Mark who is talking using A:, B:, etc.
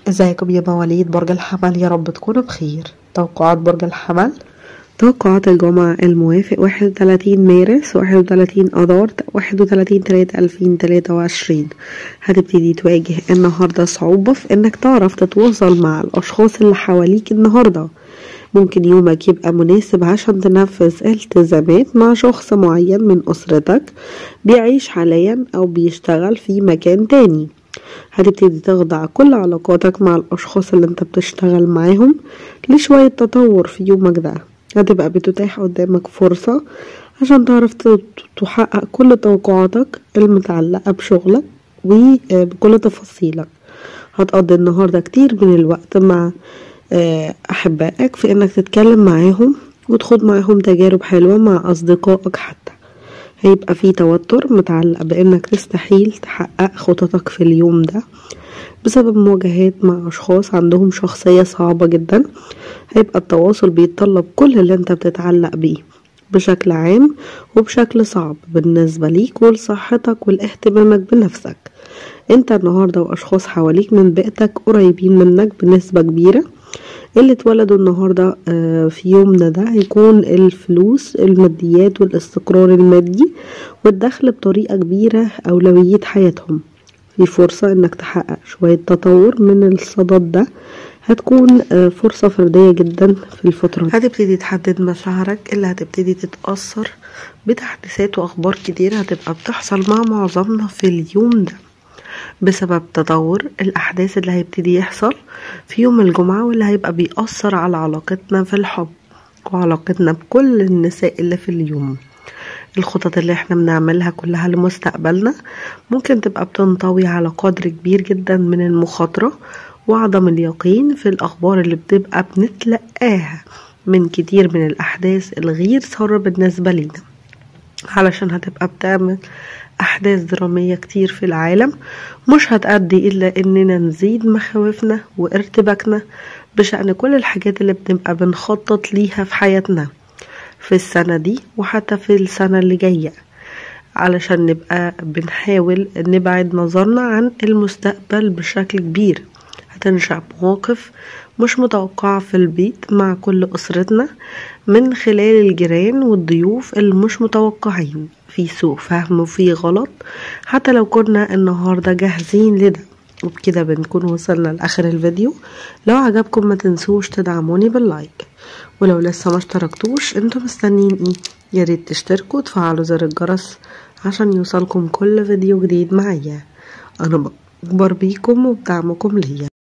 A: ازيكم يا مواليد برج الحمل يا رب تكونوا بخير توقعات برج الحمل توقعات الجمعة الموافق واحد وتلاتين مارس واحد وتلاتين أذار واحد وتلاتين تلاتة ألفين تلاتة وعشرين هتبتدي تواجه النهاردة صعوبة في إنك تعرف تتواصل مع الأشخاص اللي حواليك النهاردة ممكن يومك يبقى مناسب عشان تنفذ التزامات مع شخص معين من أسرتك بيعيش حاليا أو بيشتغل في مكان تاني هتبتدي تخضع كل علاقاتك مع الأشخاص اللي انت بتشتغل معاهم لشوية تطور في يومك ده هتبقى بتتاح قدامك فرصة عشان تعرف تحقق كل توقعاتك المتعلقة بشغلك وبكل تفاصيلك هتقضي النهاردة كتير من الوقت مع أحبائك في إنك تتكلم معاهم وتخوض معاهم تجارب حلوة مع أصدقائك حتى هيبقى في توتر متعلق بإنك تستحيل تحقق خططك في اليوم ده بسبب مواجهات مع أشخاص عندهم شخصية صعبة جدا هيبقى التواصل بيتطلب كل اللي انت بتتعلق بيه بشكل عام وبشكل صعب بالنسبة ليك ولصحتك ولاهتمامك بنفسك انت النهاردة واشخاص حواليك من بيئتك قريبين منك بنسبة كبيرة اللي اتولدوا النهاردة في يومنا ده هيكون الفلوس الماديات والاستقرار المادي والدخل بطريقة كبيرة أولوية حياتهم في فرصة انك تحقق شوية تطور من الصدد ده هتكون فرصة فردية جدا في الفترة دي هتبتدي تحدد مشاعرك اللي هتبتدي تتأثر بتحديثات وأخبار كتير هتبقى بتحصل مع معظمنا في اليوم ده بسبب تطور الأحداث اللي هيبتدي يحصل في يوم الجمعة واللي هيبقى بيأثر على علاقتنا في الحب وعلاقتنا بكل النساء اللي في اليوم الخطط اللي احنا بنعملها كلها لمستقبلنا ممكن تبقى بتنطوي على قدر كبير جدا من المخاطرة وعدم اليقين في الأخبار اللي بتبقى بنتلقاها من كتير من الأحداث الغير سارة بالنسبة لنا علشان هتبقى بتعمل أحداث درامية كتير في العالم مش هتأدي إلا إننا نزيد مخاوفنا وارتباكنا بشأن كل الحاجات اللي بنبقى بنخطط ليها في حياتنا في السنة دي وحتى في السنة اللي جاية علشان نبقى بنحاول نبعد نظرنا عن المستقبل بشكل كبير هتنشأ مواقف مش متوقعة في البيت مع كل أسرتنا من خلال الجيران والضيوف اللي مش متوقعين في سوء فهم وفي غلط حتى لو كنا النهاردة جاهزين لده وبكده بنكون وصلنا لآخر الفيديو لو عجبكم ما تنسوش تدعموني باللايك ولو لسه ما اشتركتوش انتوا مستنيين ايه ياريت تشتركوا وتفعلوا زر الجرس عشان يوصلكم كل فيديو جديد معايا انا بكبر بيكم وبدعمكم ليا